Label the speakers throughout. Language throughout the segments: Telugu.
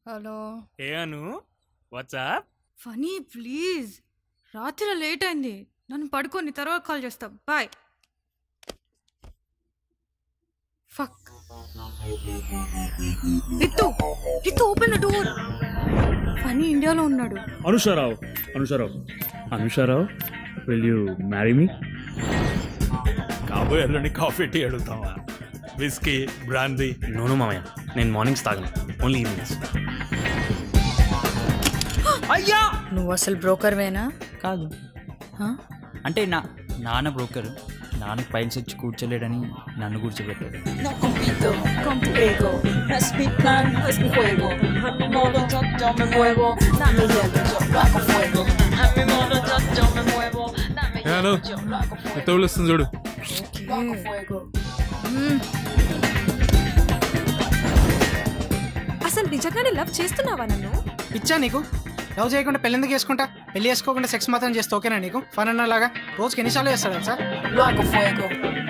Speaker 1: Hello
Speaker 2: A Anu WhatsApp
Speaker 1: funny please రాత్రి లేట్ అయింది నన్ను పడుకొని తర్వాత కాల్ చేస్తా bye fuck Ritu Ritu open the door funny ఇండియాలో ఉన్నాడు
Speaker 2: అనుషారావు అనుషారావు అనుషారావు విల్ యూ మ్యారీ మీ
Speaker 3: కాబోయే అల్లుడిని కాఫీ టీ అడుగుతావా విస్కీ బ్రాందీ
Speaker 2: నోను మామయ్య నేను మార్నింగ్స్ తాగను ఓన్లీ ఈవినింగ్స్
Speaker 4: అయ్యా
Speaker 1: నువ్వు అసలు బ్రోకర్వేనా
Speaker 4: కాదు అంటే నా నాన్న బ్రోకర్ నాన్న పైన వచ్చి కూర్చోలేడని నన్ను కూర్చోబెట్టాడు
Speaker 5: No compito contigo, es mi plan, es mi juego. A mi modo yo, yo me muevo, dame hielo, yo lo hago fuego. A mi modo yo, yo me muevo, dame
Speaker 3: Hello.
Speaker 5: hielo, yo lo hago fuego.
Speaker 3: ఎంత పిలుస్తుంది చూడు
Speaker 5: Lo hago fuego.
Speaker 6: అసలు నిజంగానే లవ్ చేస్తున్నావా నన్ను
Speaker 7: ఇచ్చా నీకు లవ్ చేయకుండా పెళ్ళి ఎందుకు చేసుకుంటా పెళ్లి చేసుకోకుండా సెక్స్ మాత్రం చేస్తే ఓకేనా నీకు ఫన్ అన్న లాగా రోజుకి ఎన్నిసార్లు చేస్తాడు సార్
Speaker 5: Lo hago fuego.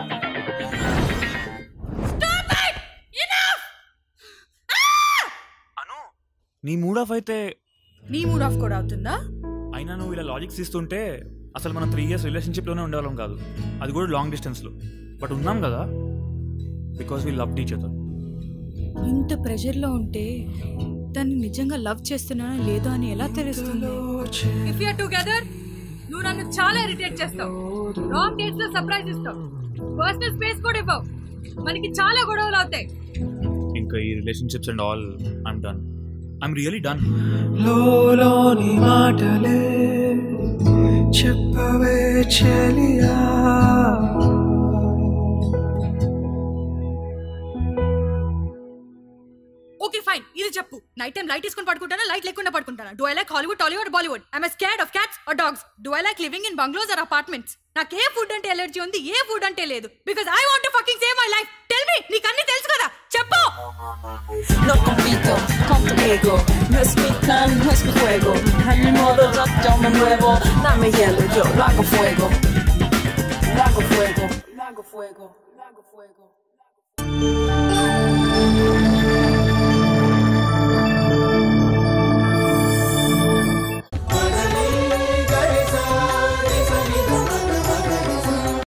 Speaker 2: నీ మూడ్ ఆఫ్ అయితే
Speaker 6: నీ మూడ్ ఆఫ్ కూడా అవుతుందా
Speaker 2: అయినా నువ్వు ఇలా లాజిక్స్ ఇస్తుంటే అసలు మనం త్రీ ఇయర్స్ రిలేషన్షిప్లోనే ఉండేవాళ్ళం కాదు అది కూడా లాంగ్ డిస్టెన్స్లో బట్ ఉన్నాం కదా బికాస్ వీ లవ్ టీచర్
Speaker 1: ఇంత ప్రెషర్లో ఉంటే దాన్ని నిజంగా లవ్ చేస్తున్నానో లేదో అని ఎలా తెలుస్తుంది
Speaker 6: ఇఫ్ యూర్ టుగెదర్ నువ్వు నన్ను చాలా ఇరిటేట్ చేస్తావు రాంగ్ డేట్స్ లో సర్ప్రైజ్ ఇస్తావు పర్సనల్ స్పేస్ కూడా ఇవ్వవు మనకి చాలా గొడవలు అవుతాయి
Speaker 2: ఇంకా ఈ relationships and all I'm done I'm really done
Speaker 8: లోలోని మాటలే చెప్పవే చెలియా
Speaker 6: ఓకే ఫైన్ ఇది చెప్పు నైట్ టైం లైట్ తీసుకొని పడుకుంటానా లైట్ లేకుండా పడుకుంటానా do I like Hollywood Tollywood Bollywood I'm scared of cats or dogs do I like living in bungalows or apartments నాకు ఏ ఫుడ్ అంటే ఎలర్జీ ఉంది ఏ ఫుడ్ అంటే లేదు because I want to fucking save my life tell me నీకు అన్ని తెలుసు కదా చెప్పు
Speaker 5: No compito contigo, no es mi plan, no es mi juego. A mi modo yo, yo me muevo, dame hielo, yo lo hago fuego. Lo hago fuego, lo hago fuego, lo hago fuego.